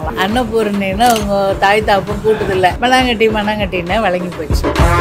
வச்சாங்களாம் அன்னபூரணின்னு அவங்க தாய் தாப்பும் கூட்டதில்லை மண்ணாங்கட்டி மண்ணாங்கட்டின்னு வழங்கி போச்சு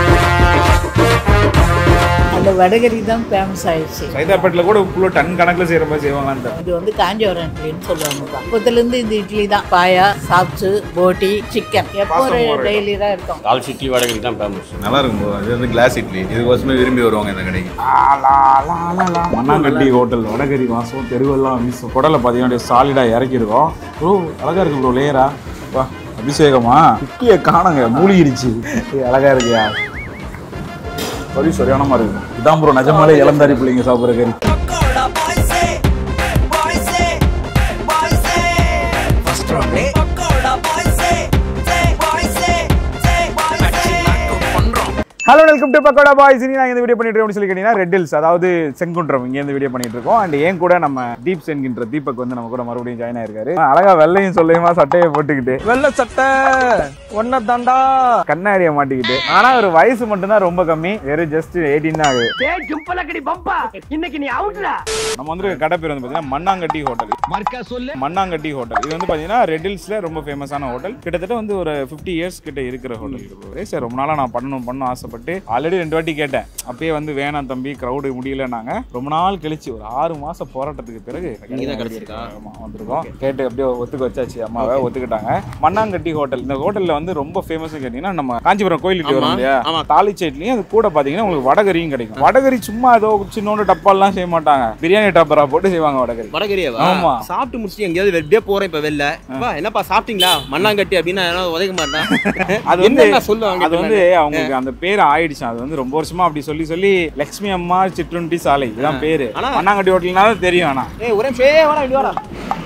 அந்த வடகரி தான் ஃபேமஸ் ஆயிடுச்சு சைதாப்பேட்டில் கூட ஃபுல்லாக டன் கணக்கில் செய்கிற மாதிரி செய்வாங்களான்னு இது வந்து காஞ்சிபுரம் இட்லின்னு சொல்லுவாங்க அப்பத்துலேருந்து இந்த இட்லி தான் பாயா சாப்ஸு போட்டி சிக்கன் எப்போ ஒரு டெய்லி தான் இருக்கும் கால்ஸ் இட்லி வடகரி தான் ஃபேமஸ் நல்லா இருக்கும் bro. இது வந்து கிளாஸ் இட்லி இதுக்கோசமே விரும்பி வருவாங்க இந்த கடைக்கு மண்ணாங்கட்டி ஹோட்டல் வடகரி வாசம் தெருவெல்லாம் வீசும் குடலை பார்த்தீங்கன்னா சாலிடாக இறக்கிருக்கோம் ப்ரோ அழகா இருக்கு ப்ரோ லேயரா வா அபிஷேகமா குட்டியை காணுங்க மூழ்கிடுச்சு ஏய், அழகா இருக்கியா சரி சரியான மாதிரி இருக்கும் இதான் ப்ரோ நிஜமாலே இளந்தாரி பிள்ளைங்க சாப்பிட்ற கறி பக்கோடா பாய்ஸே பாய்ஸே பாய்ஸே ஃபர்ஸ்ட் ரவுண்ட் பக்கோடா பாய்ஸே ஜே பாய்ஸே ஜே பாய்ஸே பண்றோம் hello welcome to Pakoda boys இனி நான் இந்த வீடியோ பண்ணிட்டு இருக்கோம்னு சொல்லி கேட்டீங்கன்னா ரெட் ஹில்ஸ் அதாவது செங்குன்றம் இங்க இருந்து வீடியோ பண்ணிட்டு இருக்கோம் அண்ட் ஏன் கூட நம்ம தீப் என்கின்ற தீபக் வந்து நம்ம கூட மறுபடியும் ஜாயின் ஆயிருக்காரு அழகா வெள்ளையும் சொல்லையுமா சட்டையை போட்டுக்கிட்டு வெள்ள சட்டை ஒன்ன தாண்டா கண்ணாடியை மாட்டிக்கிட்டு ஆனா ஒரு வயசு மட்டும்தான் ரொம்ப கம்மி வெறும் ஜஸ்ட் எயிட்டீன் தான் ஆகுது டேய் ஜும்பலக்கடி பம்பா இன்னைக்கு நீ அவுட்ரா நம்ம வந்து கடை பேர் வந்து பார்த்தீங்கன்னா மண்ணாங்கட்டி ஹோட்டல் மர்க்கா சொல்லு மண்ணாங்கட்டி ஹோட்டல் இது வந்து பார்த்தீங்கன்னா ரெட் ஹில்ஸ்ல ரொம்ப ஃபேமஸான ஹோட்டல் கிட்டத்தட்ட வந்து ஒரு ஃபிஃப்டி இயர்ஸ் கிட்ட இருக்கிற ஹோட்டல் சார் ரொம்ப நாளாக நான் பண்ணணும் பண்ணணும் ஆசைப்பட்டு ஆல்ரெடி ரெண்டு வாட்டி கேட்டேன் அப்பயே வந்து வேணாம் தம்பி க்ரௌடு முடியலன்னாங்க ரொம்ப நாள் கழிச்சு ஒரு ஆறு மாசம் போராட்டத்துக்கு பிறகு தான் கிடைச்சிருக்கா? ஆமா வந்திருக்கோம் கேட்டு அப்படியே ஒத்துக்க வச்சாச்சு அம்மாவை ஒத்துக்கிட்டாங்க மண்ணாங்கட்டி ஹோட்டல் இந்த ஹோட்டல்ல வந்து ரொம்ப ஃபேமஸ் கேட்டீங்கன்னா நம்ம காஞ்சிபுரம் கோயில் இட்லி வரும் ஆமா, இல்லையா ஆமா. தாலி சட்னியும் அது கூட பாத்தீங்கன்னா உங்களுக்கு வடகரியும் கிடைக்கும் வடகரி சும்மா ஏதோ சின்னோண்டு டப்பாலாம் செய்ய மாட்டாங்க பிரியாணி டப்பரா போட்டு செய்வாங்க வடகரி வடகரியாவா ஆமா. சாப்பிட்டு முடிச்சுட்டு எங்கேயாவது வெளியே போறேன் இப்ப வெளில வா என்னப்பா சாப்பிட்டீங்களா மண்ணாங்கட்டி அப்படின்னா என்னால உதைக்க மாட்டேன் அது வந்து என்னென்ன சொல்லுவாங்க அது வந்து அவங்களுக்கு அந்த பேர் ஆயிடுச்சு அது வந்து ரொம்ப வருஷமா அப்படி சொல்லி சொல்லி லக்ஷ்மி அம்மா சிற்றுண்டி சாலை இதுதான் பேரு ஆனா- மண்ணாங்கட்டி ஹோட்டல்னால தெரியும் ஆனா ஏய் ஒரே ஃபே வாடா இப்படி வாடா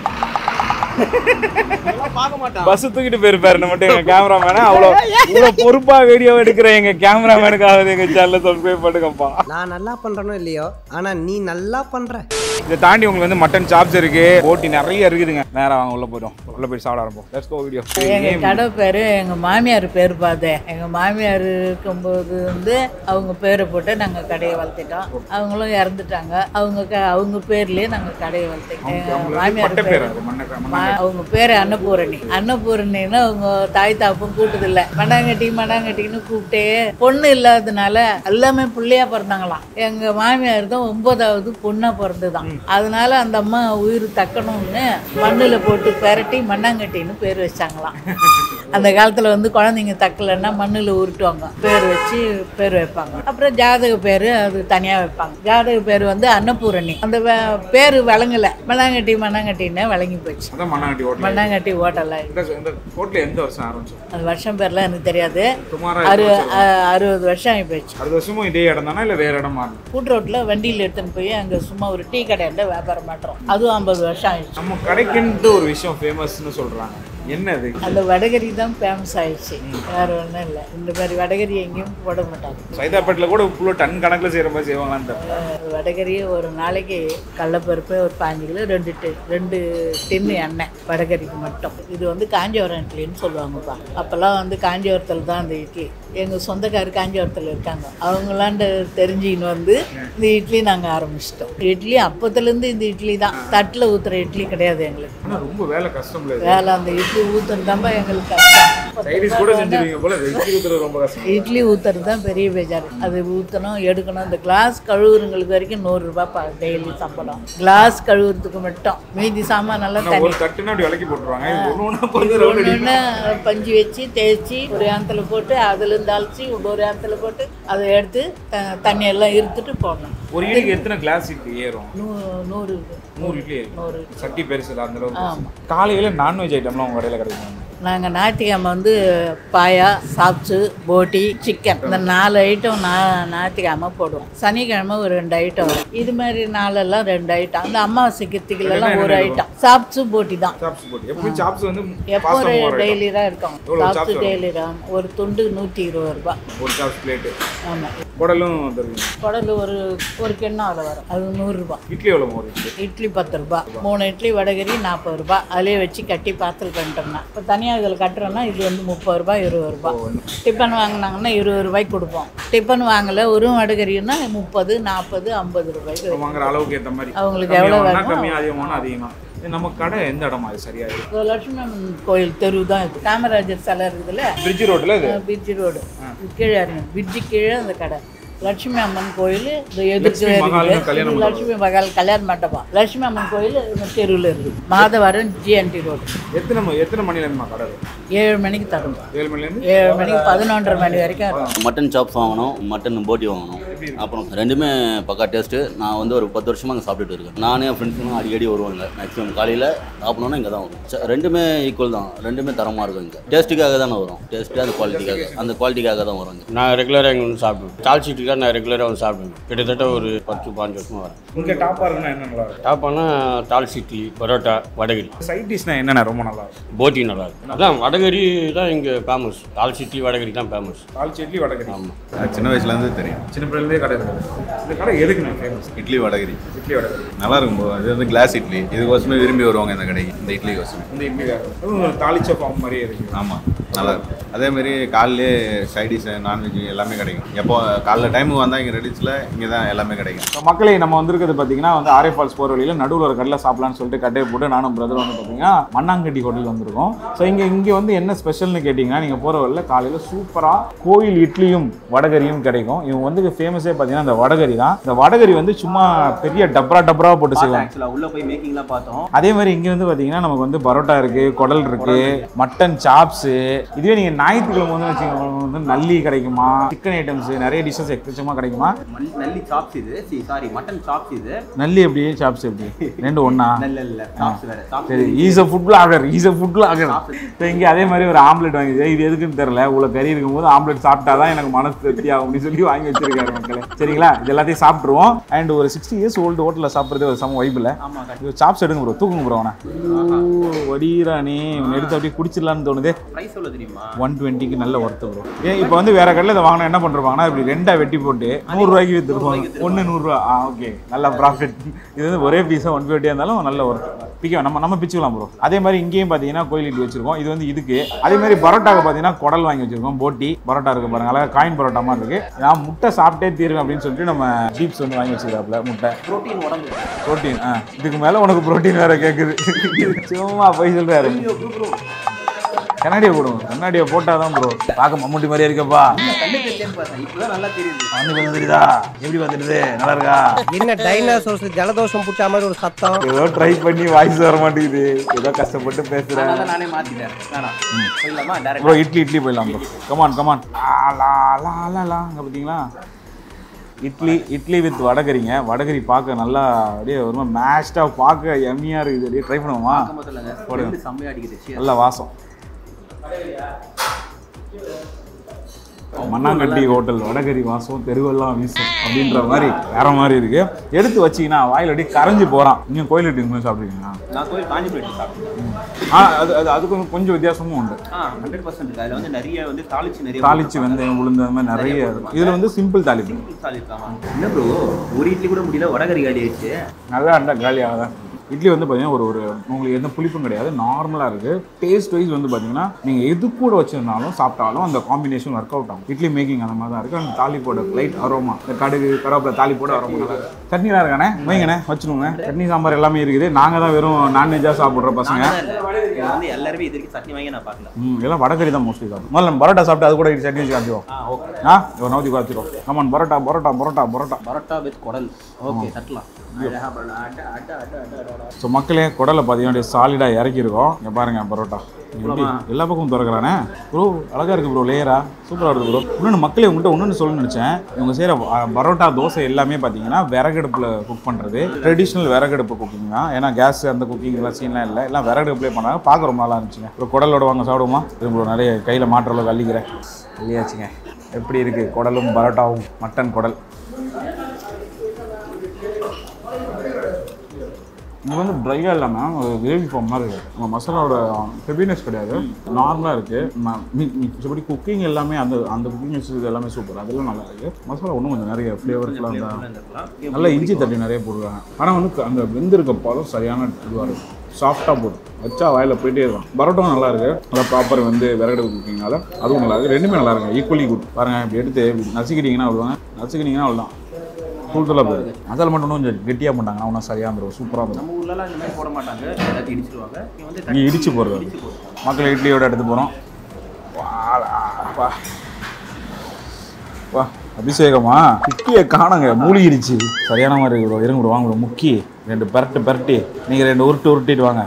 இதெல்லாம் பார்க்க மாட்டான் பஸ் தூக்கிட்டு போயிருப்பாரு மட்டும் எங்க கேமராமேன அவ்வளோ இவ்வளோ பொறுப்பா வீடியோ எடுக்கிற எங்க கேமராமேனுக்காக எங்க சேனல்ல சப்ஸ்கிரைப் பண்ணுங்கப்பா நான் நல்லா பண்றேனோ இல்லையோ ஆனா நீ நல்லா பண்ற இதை தாண்டி உங்களுக்கு வந்து மட்டன் சாப்ஸ் இருக்கு போட்டி நிறைய இருக்குதுங்க நேரா வாங்க உள்ள போயிடும் உள்ள போய் சாப்பிட ஆரம்பம் லெட்ஸ் கோ வீடியோ எங்க கடை பேரு எங்க மாமியார் பேர் பார்த்தேன் எங்க மாமியார் இருக்கும்போது வந்து அவங்க பேரை போட்டு நாங்க கடையை வளர்த்திட்டோம் அவங்களும் இறந்துட்டாங்க அவங்க க- அவங்க பேர்லயே நாங்க கடையை வளர்த்திட்டோம் எங்க மாமியார் மட்ட பேர் பேர் அது மண்ண மா- அவங்க பேரு அன்னபூரணி அன்னபூரணின்னு அவங்க தாய் தாப்பும் கூட்டதில்ல மண்ணாங்கட்டி மண்ணாங்கட்டின்னு கூப்பிட்டே பொண்ணு இல்லாததுனால எல்லாமே பிள்ளையா பிறந்தாங்களாம் எங்க மாமியார் தான் ஒன்பதாவது பொண்ணா பிறந்துதான் அதனால அந்த அம்மா உயிர் தக்கணும்னு மண்ணுல போட்டு பெரட்டி மண்ணாங்கட்டின்னு பேர் வச்சாங்களாம் அந்த காலத்துல வந்து குழந்தைங்க தக்கலைன்னா மண்ணுல உருட்டுவாங்க பேர் வச்சு பேர் வைப்பாங்க அப்புறம் ஜாதக பேர் அது தனியா வைப்பாங்க ஜாதக பேர் வந்து அன்னபூரணி அந்த வே- பேர் விளங்கல மண்ணாங்கட்டி மண்ணாங்கட்டின்னு விளங்கி போச்சு அதான் மண்ணாங்கட்டி ஹோட்டல் மண்ணாங்கட்டி ஹோட்டலில் இந்த இந்த ஹோட்டல் எந்த வருஷம் ஆரம்பிச்சோம் அது வருஷம் பேர்லாம் எனக்கு தெரியாது சுமாரா அறு எத்தனை வருஷம் அ- அறுபது வருஷம் ஆகி போச்சு அறுபது வருஷமும் இதே இடம் தானே இல்லை வேற இடம் மாறணும் கூட்டு ரோட்டில் வண்டியில் எடுத்துன்னு போய் அங்கே சும்மா ஒரு டீ கடையில் வியாபாரம் பண்ணுறோம் அதுவும் ஐம்பது வருஷம் ஆயிடுச்சு நம்ம கடைக்குன்ட்டு ஒரு விஷயம் ஃபேமஸ்னு சொல்றாங்க என்னது அந்த வடகரி தான் ஃபேமஸ் ஆயிடுச்சு வேற ஒன்றும் இல்லை இந்த மாதிரி வடகரி எங்கேயும் போட மாட்டாங்க சைதாப்பேட்டில் கூட ஃபுல்லாக டன் கணக்கில் செய்கிற மாதிரி செய்வாங்களான்னு தெரியல. அஹ் வடகரி ஒரு நாளைக்கு கடலப்பருப்பு ஒரு பாஞ்சு கிலோ ரெண்டு டி ரெண்டு டின்னு எண்ணெய் வடகரிக்கு மட்டும் இது வந்து காஞ்சிபுரம் இட்லின்னு சொல்லுவாங்கப்பா அப்போல்லாம் வந்து காஞ்சிபுரத்தில் தான் அந்த இட்லி எங்கள் சொந்தக்காரர் காஞ்சிபுரத்தில் இருக்காங்க அவங்களாண்டு தெரிஞ்சுக்கின்னு வந்து இந்த இட்லி நாங்கள் ஆரம்பிச்சிட்டோம் இட்லி அப்போத்துலேருந்து இந்த இட்லி தான் தட்டில் ஊற்றுற இட்லி கிடையாது எங்களுக்கு ஆனா ரொம்ப வேலை கஷ்டம் இல்லை வேலை அந்த இட்லி ஊற்றுறதாம்பா எங்களுக்கு கஷ்டம் சைடிஸ் கூட செஞ்சிருவீங்க போல வெஜ்ஜி ஊற்றுறது ரொம்ப கஷ்டம் இட்லி ஊற்றுறது தான் பெரிய பேஜார் அது ஊற்றணும் எடுக்கணும் இந்த கிளாஸ் கழுவுறங்களுக்கு வரைக்கும் நூறுரூபா டெய்லி சம்பளம் கிளாஸ் கழுவுறதுக்கு மட்டும் மீதி சாமான் நல்லா ஆனா தனி ஒரு தட்டுனா அப்படி விலைக்கு போட்டுருவாங்க இது ஒன்று ஒன்றா கொஞ்சம் ரவுண்ட் அடி ஒன்று பஞ்சு வச்சு தேய்ச்சி ஒரு ஏந்தத்தில் போட்டு அதுலேருந்து அழைச்சி இன்னொரு ஏந்தத்தில் போட்டு அதை எடுத்து த- தண்ணியெல்லாம் இருத்துட்டு போடணும் ஒரு இட்லிக்கு எத்தனை கிளாஸ் இட்லி ஏறும் நூ நூறு நூறு இட்லி ஏறும் நூறு சட்டி பெருசு இல்லை அந்த அளவுக்கு காலையில் நான்வெஜ் ஐட்டம்லாம் உங்கள் கடையில் கிடைக்கும் நாங்கள் ஞாயிற்றுக்கிழமை வந்து பாயா சாப்ஸு போட்டி சிக்கன் இந்த நாலு ஐட்டம் நா ஞாயிற்றுக்கிழமை போடுவோம் சனிக்கிழமை ஒரு ரெண்டு ஐட்டம் வரும் இது மாதிரி நாளெல்லாம் ரெண்டு ஐட்டம் அந்த அமாவாசை கிருத்திகளெல்லாம் ஒரு ஐட்டம் சாப்ஸு போட்டி தான் சாப்ஸ் போட்டு எப்படி சாப்ஸ் வந்து எப்போ fast ஆ ஒரு move ஆகிடும். டெய்லி தான் இருக்கும் எவ்வளோ chops சாப்ஸு வரும்? டெய்லி தான் ஒரு துண்டு நூற்றி இருபது ரூபா ஒரு சாப்ஸ் பிளேட்டு ஆமாம் குடலும் தருவீங்க குடல் ஒரு ஒரு கிண்ணம் அதில் வரும் அது நூறுரூபா இட்லி எவ்வளோ ஒரு இட்லி இட்லி பத்து ரூபா மூணு இட்லி வடகரி நாற்பது ரூபா அதிலே வச்சு கட்டி பார்சல் பண்ணிட்டோம்னா இப்போ தனியாக இதில் கட்டுறோம்னா இது வந்து முப்பது ரூபாய் இருபது ரூபாய் டிஃபன் வாங்கினாங்கன்னா இருபது ரூபாய்க்கு கொடுப்போம் டிஃபன் வாங்கலை ஒரு வடகரின்னா முப்பது நாற்பது ஐம்பது ரூபாய்க்கு வாங்குற அளவுக்கு ஏற்ற மாதிரி அவங்களுக்கு எவ்வளோ கம்மியாகும்னா வேணுமோ கம்மியாக அதிகமான அதிகமாக இது நம்ம கடை எந்த இடமா இது சரியா இருக்கு இது லட்சுமி அம்மன் கோயில் தெரு தான் இது காமராஜர் சிலை இருக்குதுல்ல பிரிட்ஜ் ரோட்ல இது பிரிட்ஜி ரோடு கீழே இறங்க பிரிட்ஜி கீழே அந்த கடை லட்சுமி அம்மன் கோயில் இந்த லட்சுமி மகால்னு எதிர்த்து கல்யாண இருக்குது. லட்சுமி மகால் கல்யாண மண்டபம் லட்சுமி அம்மன் கோயில் இந்த தெருவில் இருக்குது மாதவரம் ஜிஎன்டி ரோடு எத்தனை ம- எத்தனை மணில இருந்துமா கடை இது? ஏழு மணிக்கு தரும் ஏழு மணில இருந்து ஏழு மணிக்கு பதினொன்றரை மணி வரைக்கும் இருக்கும் மட்டன் சாப்ஸ் வாங்கணும் மட்டன் போட்டி வாங்கணும் அப்புறம் ரெண்டுமே பக்கா டேஸ்ட்டு நான் வந்து ஒரு பத்து வருஷமாக அங்கே சாப்பிட்டுட்டு இருக்கேன் நானே என் ஃப்ரெண்ட்ஸுங்களும் அடிக்கடி வருவாங்க மேக்ஸிமம் காலையில் சாப்பிடணுன்னா இங்கே தான் வரும் ச- ரெண்டுமே ஈக்குவல் தான் ரெண்டுமே தரமாக இருக்கும் இங்கே டேஸ்ட்டுக்காக தானே வரும் டேஸ்ட்டு அந்த குவாலிட்டிக்காக அந்த குவாலிட்டிக்காக தான் வரும் இங்கே நான் ரெகுலராக இங்கே வந்து சாப்பிடுவேன் சால் சீட்டுக்கு தான் நான் ரெகுலராக வந்து சாப்பிடுவேன் கிட்டத்தட்ட ஒரு பத்து பாஞ்சு வருஷமாக வரேன் இங்க டாப்பா இருக்குன்னா என்ன நல்லா இருக்கும் டாப்பானா தால் சிட்லி பரோட்டா வடகரி சைட் டிஷ்னா என்னென்ன ரொம்ப நல்லா இருக்கும் போட்டி நல்லா இருக்கும் அதான் வடகரி தான் இங்கே ஃபேமஸ் தால் சிட்லி வடகரி தான் ஃபேமஸ் கால் இட்லி வடகரி ஆமாம் அது சின்ன வயசுலேருந்து தெரியும் சின்ன பிள்ளைலேருந்தே கடை இருக்குது இந்த கடை எதுக்கு நான் ஃபேமஸ் இட்லி வடகரி இட்லி வடகரி நல்லா இருக்கும் bro. இது வந்து கிளாஸ் இட்லி இதுக்கோசமே விரும்பி வருவாங்க இந்த கடைக்கு இந்த இட்லி கோசமே இந்த இட்லி வேறு அதுவும் ஒரு தாளிச்ச ஃபார்ம் மாதிரியே இருக்கு ஆமாம் நல்லா இருக்கும் அதே மாதிரி காலையிலே சைடிஷ் நான்வெஜ் எல்லாமே கிடைக்கும் எப்போ காலைல டைமுக்கு வந்தால் இங்கே ரெடிச்சில் இங்கே தான் எல்லாமே கிடைக்கும் இப்போ மக்களே நம்ம வந்திருக்கிறது பார்த்தீங்கன்னா வந்து ஆரே ஃபால்ஸ் போகிற வழியில் நடுவில் ஒரு கடையில் சாப்பிடலாம்னு சொல்லிட்டு கட்டையை போட்டு நானும் பிரதர் வந்து பார்த்தீங்கன்னா மண்ணாங்கட்டி ஹோட்டல் வந்திருக்கோம் ஸோ இங்கே இங்கே வந்து என்ன ஸ்பெஷல்னு கேட்டிங்கன்னா நீங்கள் போகிற வழியில் காலையில் சூப்பராக கோயில் இட்லியும் வடகரியும் கிடைக்கும் இவங்க வந்து ஃபேமஸே பார்த்தீங்கன்னா இந்த வடகரி தான் இந்த வடகரி வந்து சும்மா பெரிய டப்ரா டப்ரா போட்டு செய்வாங்க ஆக்சுவலாக உள்ளே போய் மேக்கிங்லாம் பார்த்தோம் அதே மாதிரி இங்கே வந்து பார்த்தீங்கன்னா நமக்கு வந்து பரோட்டா இருக்கு குடல் இருக்கு மட்டன் சாப்ஸு இதுவே நீங்கள் ஞாயிற்றுக்கிழமை வந்து வச்சுக்கோங்க வந்து நல்லி கிடைக்குமா சிக்கன் ஐட்டம்ஸ் நிறைய டிஷ்ஷஸ் எக்கச்சக்கமாக கிடைக்குமா மல்- நல்லி சாப்ஸ் இது சாரி மட்டன் சாப்ஸ் இது நல்லி எப்படி சாப்ஸ் எப்படி ரெண்டு ஒண்ணா நல்ல இல்ல சாப்ஸ் வேற சாப்ஸ் சரி is a food blogger is a food blogger so இங்கே அதே மாதிரி ஒரு ஆம்லெட் வாங்கிது இது எதுக்குன்னு தெரியல இவ்வளோ கறி இருக்கும்போது ஆம்லெட் சாப்பிட்டா தான் எனக்கு மனசு திருப்தி ஆகும் அப்படின்னு சொல்லி வாங்கி வச்சிருக்காரு மக்களே சரிங்களா இது எல்லாத்தையும் சாப்பிட்ருவோம் அண்ட் ஒரு சிக்ஸ்டி இயர்ஸ் ஓல்டு ஹோட்டலில் சாப்பிட்றது ஒரு சம வைப்பில் ஆமா இது சாப்ஸ் எடுங்க ப்ரோ தூக்குங்க ப்ரோ அவனை வடிரானே இவனை எடுத்து அப்படியே குடிச்சிடலான்னு தோணுது ப்ரைஸ் சொல்ல தெரியுமா ஒன் டுவெண்ட்டிக்கு நல்ல ஒர்த்து ப்ரோ ஏன் இப்போ வந்து வேற கடையில் இதை வாங்கினா என்ன பண்ணுறாங்கன்னா இப்படி ரெண்டா வெட்டி போட்டு நூறுரூவாய்க்கு விற்றுருப்பாங்க ஒன்று நூறுரூவா ஆ ஓகே நல்ல ப்ராஃபிட் இது வந்து ஒரே பீஸாக ஒன் ஃபிஃப்டியாக இருந்தாலும் நல்ல ஒர்க் பிக்க நம்ம நம்ம பிச்சுக்கலாம் ப்ரோ அதே மாதிரி இங்கேயும் பார்த்தீங்கன்னா கோயில் இட்லி வச்சிருக்கோம் இது வந்து இதுக்கு அதே மாதிரி பரோட்டாக்கு பார்த்தீங்கன்னா குடல் வாங்கி வச்சிருக்கோம் போட்டி பரோட்டா இருக்கு பாருங்க அழகா காயின் பரோட்டா மாதிரி இருக்கு நான் முட்டை சாப்பிட்டே தீருவேன் அப்படின்னு சொல்லிட்டு நம்ம டீப்ஸ் வந்து வாங்கி வச்சிருக்காப்புல முட்டை புரோட்டீன் உடம்பு புரோட்டீன் ஆ இதுக்கு மேலே உனக்கு புரோட்டீன் வேற கேட்குது சும்மா போய் சொல்றாரு கண்ணாடியை போடுங்க கண்ணாடியை போட்டாதான் ப்ரோ பார்க்க மம்முட்டி மாதிரியே இருக்கப்பா கண்ணு தெரியலன்னு பார்த்தேன் இப்போதான் நல்லா தெரியுது வந்து கொஞ்சம் தெரியுதா எப்படி வந்துடுது நல்லா இருக்கா என்ன டைனாசோர்ஸ் ஜலதோஷம் பிடிச்ச மாதிரி ஒரு சத்தம் ஏதோ ட்ரை பண்ணி வாய்ஸ் வர மாட்டேங்குது ஏதோ கஷ்டப்பட்டு பேசுறேன் அதனால நானே மாத்திட்டேன் வேணாம் போயிடலாமா டேரக்ட் ப்ரோ இட்லி இட்லி போயிடலாம் ப்ரோ கமான் கமான் லா லா லா லா அங்கே பார்த்தீங்களா இட்லி இட்லி வித் வடகரிங்க வடகரி பார்க்க நல்லா அப்படியே ஒரு மாதிரி மேஷ்டாக பார்க்க எம்மியாக இருக்குது அப்படியே ட்ரை பண்ணுவோமா முதல்ல போடுங்க. ரெண்டு செம்மையா அடிக்குது Cheers. நல்ல வாசம் மண்ணாங்கட்டி ஹோட்டல் வடகரி வாசம் தெருவெல்லாம் வீசும் அப்படின்ற மாதிரி வேற மாதிரி இருக்கு எடுத்து வச்சீங்கன்னா வாயில் அப்படியே கரைஞ்சு போறான் நீங்க கோயில் இட்லி சாப்பிட்றீங்களா நான் கோயில் காஞ்சிபுரம் இட்லி சாப்பிட்டேன் ஆ அது அது அதுக்கு வந்து கொஞ்சம் வித்தியாசமும் உண்டு ஆ ஹண்ட்ரட் பர்சன்ட் இருக்கு அதில் வந்து நிறைய வந்து தாளிச்சு நிறைய தாளிச்சு வெந்தயம் உளுந்து அந்த மாதிரி நிறைய இருக்கும் இதுல வந்து சிம்பிள் தாளிப்பு தாளிப்பாமா என்ன ப்ரோ ஒரு இட்லி கூட முடியல வடகரி காலி ஆயிடுச்சு நல்லா இருந்தா காலியாக தான் இட்லி வந்து பார்த்தீங்கன்னா ஒரு ஒரு உங்களுக்கு எந்த புளிப்பும் கிடையாது நார்மலாக இருக்குது டேஸ்ட் வைஸ் வந்து பார்த்தீங்கன்னா நீங்கள் எது கூட வச்சிருந்தாலும் சாப்பிட்டாலும் அந்த காம்பினேஷன் ஒர்க் அவுட் ஆகும் இட்லி மேக்கிங் அந்த மாதிரி தான் இருக்குது அந்த தாலிப்போட லைட் அரோமா இந்த கடுகு கருவேப்பிலை தாலிப்போட அரோமா நல்லா இருக்கு சட்னிலாம் இருக்கானே வைங்கண்ணே வச்சுருங்க சட்னி சாம்பார் எல்லாமே இருக்குது நாங்கள் தான் வெறும் நான்வெஜ்ஜாக சாப்பிட்ற பசங்க நாங்க தான் இல்ல. இங்க வந்து எல்லாருமே இது வரைக்கும் சட்னி வாங்கி நான் பார்க்கல ம் எல்லாம் வடகறி தான் மோஸ்ட்லி சாப்பிடும் முதல்ல நம்ம பரோட்டா சாப்பிட்டு அது கூட சட்னி வச்சு காமிச்சிடும் ஆ ஓகே ஆ ஒரு நோத்தி காமிச்சிடும் கமான் பரோட்டா பரோட்டா பரோட்டா பரோட்டா பரோட்டா வித் குடல் ஓகே தட்டலாம் அழகா பண்ணலாம். அட அட அட அட அட, அட ஸோ மக்களே குடலை பார்த்தீங்கன்னா சாலிடாக இறக்கியிருக்கோம் இங்கே பாருங்க பரோட்டா எப்படி எல்லா பக்கமும் திறக்கிறானே ப்ரோ அழகாக இருக்குது ப்ரோ லேயரா சூப்பராக இருக்குது ப்ரோ இன்னொன்று மக்களே உங்கள்கிட்ட ஒன்று சொல்லணும்னு நினச்சேன் இவங்க செய்கிற பரோட்டா தோசை எல்லாமே பார்த்தீங்கன்னா விறகடுப்பில் குக் பண்ணுறது ட்ரெடிஷ்னல் விறகடுப்பு குக்கிங் தான் ஏன்னா கேஸ் அந்த குக்கிங் எல்லாம் சீன்லாம் இல்லை எல்லாம் விறகடுப்புலேயே பண்ணாங்க பார்க்க ரொம்ப நல்லா இருந்துச்சுங்க ஒரு குடலோட வாங்க சாப்பிடுவோமா இது ப்ரோ நிறைய கையில் மாற்ற அளவுக்கு அள்ளிக்கிறேன் அள்ளியாச்சுங்க எப்படி இருக்குது குடலும் பரோட்டாவும் மட்டன் குடல் இது வந்து ட்ரையாக இல்லாமல் ஒரு கிரேவி ஃபார்ம் மாதிரி இருக்குது நம்ம மசாலாவோட ஹெவினஸ் கிடையாது நார்மலாக இருக்குது மிச்சபடி குக்கிங் எல்லாமே அந்த அந்த குக்கிங் இது எல்லாமே சூப்பர் அதெல்லாம் நல்லா இருக்குது மசாலா இன்னும் கொஞ்சம் நிறைய ஃப்ளேவர்ஸ்லாம் அந்த இருக்கலாம். நல்லா இஞ்சி தட்டி நிறைய போடுவாங்க ஆனால் வந்து க- அந்த வெந்திருக்க பழம் சரியான இதுவாக இருக்கும் சாஃப்டாக போடும் வச்சா வாயில் போயிட்டே இருக்கும் பரோட்டாவும் நல்லா இருக்கு நல்லா ப்ராப்பர் வந்து விறகு குக்கிங்னால அதுவும் நல்லா இருக்கு ரெண்டுமே நல்லா இருக்கு ஈக்குவலி குட் பாருங்க இப்படி எடுத்து இப்படி நசுக்கிட்டீங்கன்னா அவ்வளோதான் நசுக்கிட்டீங்கன்னா அவ்வளோதான் தூள் தூளாக போகுது மசாலா மட்டும் இன்னும் கொஞ்சம் கெட்டியாக பண்ணாங்கன்னா இன்னும் சரியாக இருந்துரும் சூப்பராக இருக்கும் நம்ம ஊர்லலாம் இந்த மாதிரி போட மாட்டாங்க எல்லாத்தையும் இடிச்சிருவாங்க இங்க வந்து இங்கே இடிச்சு போடுறது மக்கள் இட்லியோட எடுத்து போகிறோம் வா வா அபிஷேகமா இட்லியை காணுங்க மூழ்கிடுச்சு சரியான மாதிரி இருக்கு bro. இருங்க bro வாங்க bro. முக்கி ரெண்டு பரட்டு பரட்டி நீங்கள் ரெண்டு உருட்டு உருட்டிட்டு வாங்க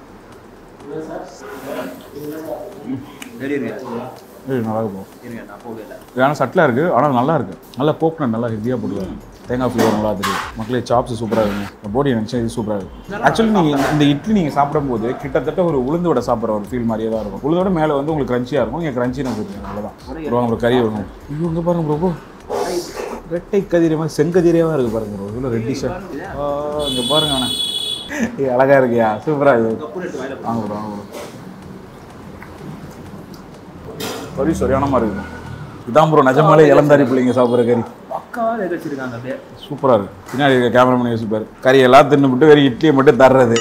ரெடி இருக்கு ஏய், நல்லா இருக்கு bro. இருங்க நான் போகவே இல்லை ஏன்னா சட்டிலாக இருக்குது ஆனால் நல்லா இருக்கு நல்லா கோக்னட் நல்லா ஹெவியாக போட்டுருக்காங்க தேங்காய் ஃப்ளேவர் நல்லா தெரியும் மக்களே சாப்ஸ் சூப்பராக இருக்குங்க போடி நினச்சா இது சூப்பராக இருக்கு ஆக்சுவலி நீங்கள் இந்த இட்லி நீங்கள் சாப்பிடும்போது கிட்டத்தட்ட ஒரு உளுந்து வடை சாப்பிட்ற ஒரு ஃபீல் மாதிரியே தான் இருக்கும் உளுந்தோட மேலே வந்து உங்களுக்கு கிரன்ச்சியாக இருக்கும் நீங்கள் கிரன்ச்சினஸ் இருக்கும் அவ்வளோதான் ப்ரோ உங்களுக்கு கறி இருக்கும் ஐயோ இங்கே பாருங்க ப்ரோ ரெட்டை கதிரி மாதிரி செங்கதிரியாக இருக்குது பாருங்க ப்ரோ இவ்வளோ ரெட்டிஷாக இங்கே பாருங்க அண்ணா இது அழகாக இருக்கியா சூப்பராக இருக்குது வாங்க ப்ரோ வாங்க ப்ரோ கறி சரியான மாதிரி இருக்கும் இதான் ப்ரோ நிஜமாலே இளந்தாரி பிள்ளைங்க சாப்பிட்ற கறி பக்காவாக வேக வச்சிருக்காங்க அப்படியே சூப்பராக இருக்கு பின்னாடி இருக்க கேமராமேன் யோசிப்பார் கறி எல்லாம் தின்னுபிட்டு வெறும் இட்லியை மட்டும் தர்றது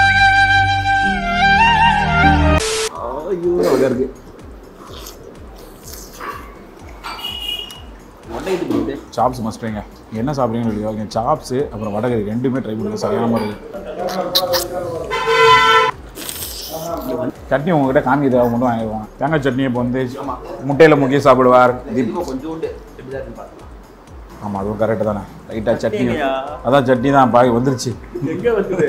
ஐயோ அழகா இருக்கு ஒட்டைட்டு போகுது சாப்ஸ் மஸ்ட்ங்க என்ன சாப்பிட்றீங்கன்னு இல்லையோ இங்கே சாப்ஸு அப்புறம் வடகறி ரெண்டுமே ட்ரை பண்ணுங்க சரியான மாதிரி இருக்கு சட்னி உங்ககிட்ட காமிக்கிறதுக்காக மட்டும் வாங்கிடுவாங்க தேங்காய் சட்னி இப்போ வந்து முட்டையில் முக்கிய சாப்பிடுவார் தீப் கொஞ்சோண்டு எப்படி தான் இருக்குன்னு பார்க்கலாம் ஆமாம் அதுவும் கரெக்டு தானே லைட்டாக சட்னி அதான் சட்னி தான் பாய் வந்துருச்சு எங்கே வந்துது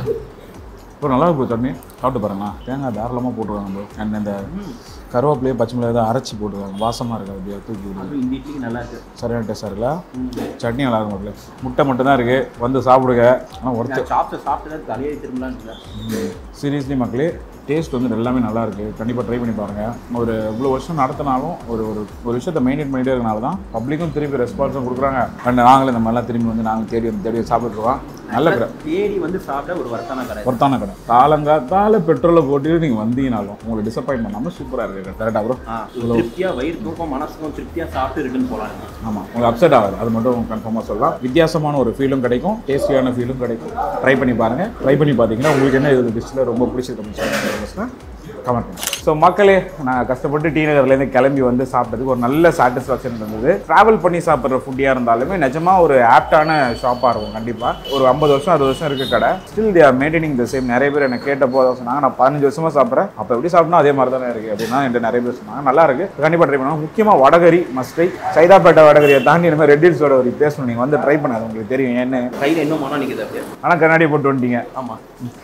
இப்போ நல்லா இருக்கு சட்னி சாப்பிட்டு பாருங்களா தேங்காய் தாராளமாக போட்டுருவாங்க bro. அண்ட் இந்த கருவேப்பிலையே பச்சை மிளகாய் தான் அரைச்சி போட்டுருவாங்க வாசமாக இருக்கு அப்படியே தூக்கி விடுது அதுவும் இந்த இட்லிக்கு நல்லா இருக்கு சரியான டேஸ்டாக இருக்குல்ல சட்னி நல்லா இருக்கும் மக்களே முட்டை மட்டும் தான் இருக்குது வந்து சாப்பிடுங்க ஆனால் ஒருத்தர் நான் சாப்பிட்டு சாப்பிட்டு தலையே திரும்பலான்னு சீரியஸ்லி மக்களே டேஸ்ட் வந்து எல்லாமே நல்லா இருக்கு கண்டிப்பாக ட்ரை பண்ணி பாருங்க ஒரு இவ்வளோ வருஷம் நடத்தினாலும் ஒரு ஒரு ஒரு விஷயத்தை மெயின்டைன் பண்ணிட்டே இருக்கனால தான் பப்ளிக்கும் திருப்பி ரெஸ்பான்ஸும் கொடுக்குறாங்க அண்ட் நாங்களும் இந்த மாதிரிலாம் திரும்பி வந்து நாங்கள் தேடி வந்து தேடி சாப்பிட்டுருவோம் நல்ல கடை தேடி வந்து சாப்பிட ஒரு வருத்தான கடை ஒருத்தான கடை காலங்காத்தால பெட்ரோலை போட்டு நீங்கள் வந்தீங்கனாலும் உங்களுக்கு டிசப்பாயின்ட் பண்ணாமல் சூப்பராக இருக்குது கரெக்டாக ப்ரோ ஆ, ஒரு திருப்தியா வயிறு தூக்கம் மனசுக்கும் திருப்தியா சாப்பிட்டு இருக்குன்னு போலாம் நீங்க. ஆமாம் உங்களுக்கு அப்செட் ஆகாது அது மட்டும் கன்ஃபார்மாக சொல்லலாம் வித்தியாசமான ஒரு ஃபீலும் கிடைக்கும் டேஸ்டியான ஃபீலும் கிடைக்கும் ட்ரை பண்ணி பாருங்கள் ட்ரை பண்ணி பார்த்தீங்கன்னா உங்களுக்கு என்ன இது டிஷ்ஷில் ரொம்ப பிடிச்சிருக்கு கமெண்ட் பண்ணுங்க ஸோ மக்களே நான் கஷ்டப்பட்டு டி நகர்லேருந்து கிளம்பி வந்து சாப்பிட்டதுக்கு ஒரு நல்ல சாட்டிஸ்ஃபேக்ஷன் இருந்தது ட்ராவல் பண்ணி சாப்பிட்ற ஃபுட்டியாக இருந்தாலுமே நிஜமாக ஒரு ஆப்டான ஷாப்பாக இருக்கும் கண்டிப்பாக ஒரு ஐம்பது வருஷம் அறுபது வருஷம் இருக்க கடை still they are maintaining the same நிறைய பேர் எனக்கு கேட்டப்போ அதான் சொன்னாங்க நான் பதினஞ்சு வருஷமாக சாப்பிட்றேன் அப்போ எப்படி சாப்பிட்னா அதே மாதிரி தானே இருக்குது அப்படின்னா என்கிட்ட நிறைய பேர் சொன்னாங்க நல்லா இருக்கு கண்டிப்பாக ட்ரை பண்ணுவாங்க முக்கியமாக வடகரி மஸ்டை சைதாப்பேட்டை வடகரியை தாண்டி இந்த மாதிரி ரெட்டில்ஸோட ஒரு பேசணும் நீங்கள் வந்து ட்ரை பண்ணாது உங்களுக்கு தெரியும் ஏன்னு கையில இன்னும் மனம் நிக்குது அப்படியே ஆனால் கண்ணாடி போட்டு வந்துட்டீங்க ஆமா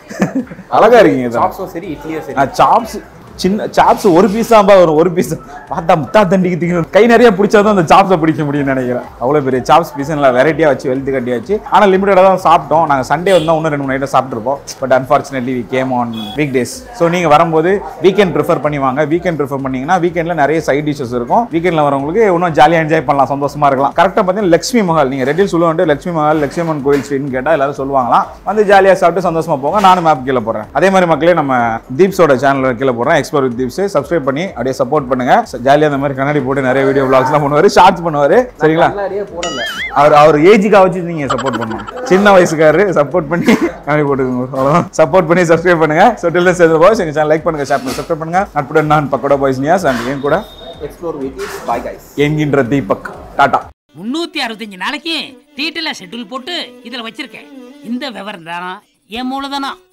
அழகா இருக்கீங்க இதான். சாப்ஸும் சரி இட்லியும் சரி நான் சாப்ஸ் சின்ன சாப்ஸ் ஒரு பீஸ் தான் வரும் ஒரு பீஸ் பார்த்தா முத்தா தண்டிக்கு திங்க கை நிறைய பிடிச்சாதான் அந்த சாப்ஸை பிடிக்க முடியும்னு நினைக்கிறேன் அவ்வளோ பெரிய சாப்ஸ் பீஸ் நல்லா வெரைட்டியாக வச்சு வெளுத்து கட்டியாச்சு ஆனால் லிமிட்டடாக தான் சாப்பிட்டோம் நாங்கள் சண்டே வந்தால் இன்னும் ரெண்டு மூணு ஐட்டம் சாப்பிட்ருப்போம் but unfortunately we came on weekdays so நீங்கள் வரும்போது வீக்கெண்ட் ப்ரிஃபர் பண்ணி வாங்க வீக்கெண்ட் ப்ரிஃபர் பண்ணீங்கன்னா வீக்கெண்டில் நிறைய சைட் டிஷஸ் இருக்கும் வீக்கெண்டில் வரவங்களுக்கு இன்னும் ஜாலியாக என்ஜாய் பண்ணலாம் சந்தோஷமா இருக்கலாம் கரெக்டாக பார்த்தீங்கன்னா லக்ஷ்மி மஹால் நீங்கள் ரெட்டில் சொல்லுவாங்க லக்ஷ்மி மஹால் லக்ஷ்மி அம்மன் கோயில் ஸ்ட்ரீட்னு கேட்டால் எல்லாரும் சொல்லுவாங்களாம் வந்து ஜாலியாக சாப்பிட்டு சந்தோஷமா போங்க நானும் மேப் கீழே போடுறேன் அதே மாதிரி மக்களே நம்ம தீப்ஸோட சேனல் கீழே போடுறேன் எக்ஸ்ப்ளோர் வித் தீப்ஸ் சப்ஸ்கிரைப் பண்ணி அப்படியே சப்போர்ட் பண்ணுங்க ஜாலியாக அந்த மாதிரி கண்ணாடி போட்டு நிறைய வீடியோ vlogsலாம் பண்ணுவார் ஷார்ட்ஸ் பண்ணுவார் சரிங்களா கண்ணாடியே போடல அவர் அவர் ஏஜுக்காக வச்சு நீங்க சப்போர்ட் பண்ணணும் சின்ன வயசுக்காரரு சப்போர்ட் பண்ணி கம்மி போட்டுக்கோங்க அவ்வளோதான் சப்போர்ட் பண்ணி சப்ஸ்கிரைப் பண்ணுங்க ஸோ டில் சேர்ந்து பாய்ஸ் எங்க சேனல் லைக் பண்ணுங்க ஷேர் பண்ணுங்க சப்ஸ்கிரைப் பண்ணுங்க நட்புடன் நான் பக்கோடா பாய்ஸ் நியாஸ் அண்ட் என் கூட எக்ஸ்ப்ளோர் வித் பாய் கைஸ் என்கின்ற தீபக் டாடா முன்னூத்தி அறுபத்தஞ்சு நாளைக்கு டீட்டெயிலாக ஷெட்யூல் போட்டு இதில் வச்சிருக்கேன் இந்த விவரம் தானா என் மூலதனம்